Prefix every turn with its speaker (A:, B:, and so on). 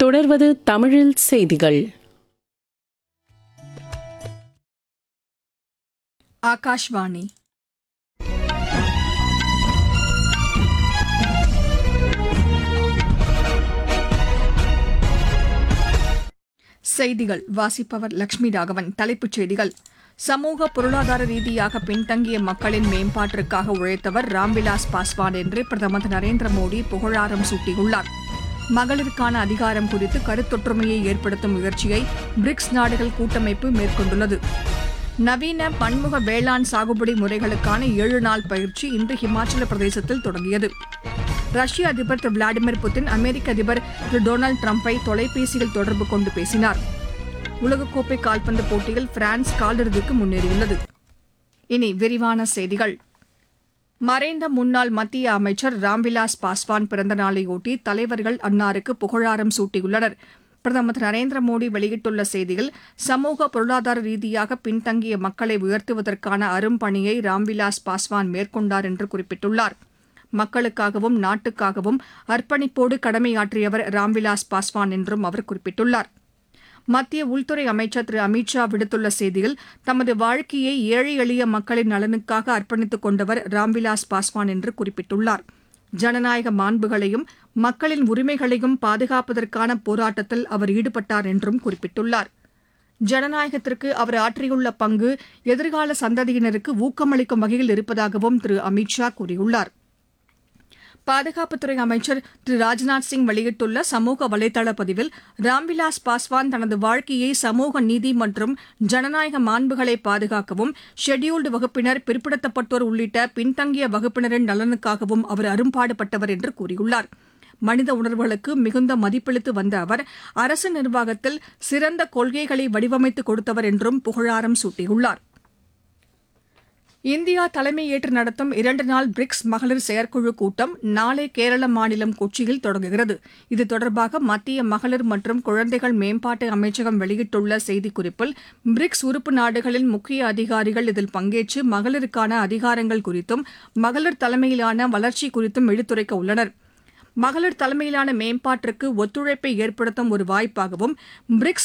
A: தொடர்வது தமிழில் செய்திகள்
B: ஆகாஷ்வாணி செய்திகள் வாசிப்பவர் லட்சுமி ராகவன் தலைப்புச் செய்திகள் சமூக பொருளாதார ரீதியாக பின்தங்கிய மக்களின் மேம்பாட்டிற்காக உழைத்தவர் ராம்விலாஸ் பாஸ்வான் என்று பிரதமர் திரு நரேந்திர மோடி புகழாரம் சூட்டியுள்ளார் மகளிருக்கான அதிகாரம் குறித்து கருத்தொற்றுமையை ஏற்படுத்தும் முயற்சியை பிரிக்ஸ் நாடுகள் கூட்டமைப்பு மேற்கொண்டுள்ளது நவீன பன்முக வேளாண் சாகுபடி முறைகளுக்கான ஏழு நாள் பயிற்சி இன்று ஹிமாச்சல பிரதேசத்தில் தொடங்கியது ரஷ்ய அதிபர் திரு விளாடிமிர் புட்டின் அமெரிக்க அதிபர் திரு டொனால்டு டிரம்பை தொலைபேசியில் தொடர்பு கொண்டு பேசினார் உலகக்கோப்பை கால்பந்து போட்டியில் பிரான்ஸ் காலிறுதிக்கு முன்னேறியுள்ளது இனி விரிவான செய்திகள் மறைந்த முன்னாள் மத்திய அமைச்சர் ராம்விலாஸ் பாஸ்வான் பிறந்த நாளையொட்டி தலைவர்கள் அன்னாருக்கு புகழாரம் சூட்டியுள்ளனர் பிரதமர் திரு நரேந்திர மோடி வெளியிட்டுள்ள செய்தியில் சமூக பொருளாதார ரீதியாக பின்தங்கிய மக்களை உயர்த்துவதற்கான அரும்பணியை ராம்விலாஸ் பாஸ்வான் மேற்கொண்டார் என்று குறிப்பிட்டுள்ளார் மக்களுக்காகவும் நாட்டுக்காகவும் அர்ப்பணிப்போடு கடமையாற்றியவர் ராம்விலாஸ் பாஸ்வான் என்றும் அவர் குறிப்பிட்டுள்ளார் மத்திய உள்துறை அமைச்சர் திரு அமித் ஷா விடுத்துள்ள செய்தியில் தமது வாழ்க்கையை ஏழை எளிய மக்களின் நலனுக்காக அர்ப்பணித்துக் கொண்டவர் ராம்விலாஸ் பாஸ்வான் என்று குறிப்பிட்டுள்ளார் ஜனநாயக மாண்புகளையும் மக்களின் உரிமைகளையும் பாதுகாப்பதற்கான போராட்டத்தில் அவர் ஈடுபட்டார் என்றும் குறிப்பிட்டுள்ளார் ஜனநாயகத்திற்கு அவர் ஆற்றியுள்ள பங்கு எதிர்கால சந்ததியினருக்கு ஊக்கமளிக்கும் வகையில் இருப்பதாகவும் திரு அமித் ஷா கூறியுள்ளார் பாதுகாப்புத்துறை அமைச்சர் திரு ராஜ்நாத் சிங் வெளியிட்டுள்ள சமூக வலைதள பதிவில் ராம்விலாஸ் பாஸ்வான் தனது வாழ்க்கையை சமூக நீதி மற்றும் ஜனநாயக மாண்புகளை பாதுகாக்கவும் ஷெட்யூல்டு வகுப்பினர் பிற்படுத்தப்பட்டோர் உள்ளிட்ட பின்தங்கிய வகுப்பினரின் நலனுக்காகவும் அவர் அரும்பாடுபட்டவர் என்று கூறியுள்ளார் மனித உணர்வுகளுக்கு மிகுந்த மதிப்பளித்து வந்த அவர் அரசு நிர்வாகத்தில் சிறந்த கொள்கைகளை வடிவமைத்து கொடுத்தவர் என்றும் புகழாரம் சூட்டியுள்ளார் இந்தியா தலைமையேற்று நடத்தும் இரண்டு நாள் பிரிக்ஸ் மகளிர் செயற்குழு கூட்டம் நாளை கேரள மாநிலம் கொச்சியில் தொடங்குகிறது இது தொடர்பாக மத்திய மகளிர் மற்றும் குழந்தைகள் மேம்பாட்டு அமைச்சகம் வெளியிட்டுள்ள செய்திக்குறிப்பில் பிரிக்ஸ் உறுப்பு நாடுகளின் முக்கிய அதிகாரிகள் இதில் பங்கேற்று மகளிருக்கான அதிகாரங்கள் குறித்தும் மகளிர் தலைமையிலான வளர்ச்சி குறித்தும் எடுத்துரைக்க உள்ளனா் மகளிர் தலைமையிலான மேம்பாட்டிற்கு ஒத்துழைப்பை ஏற்படுத்தும் ஒரு வாய்ப்பாகவும் பிரிக்ஸ்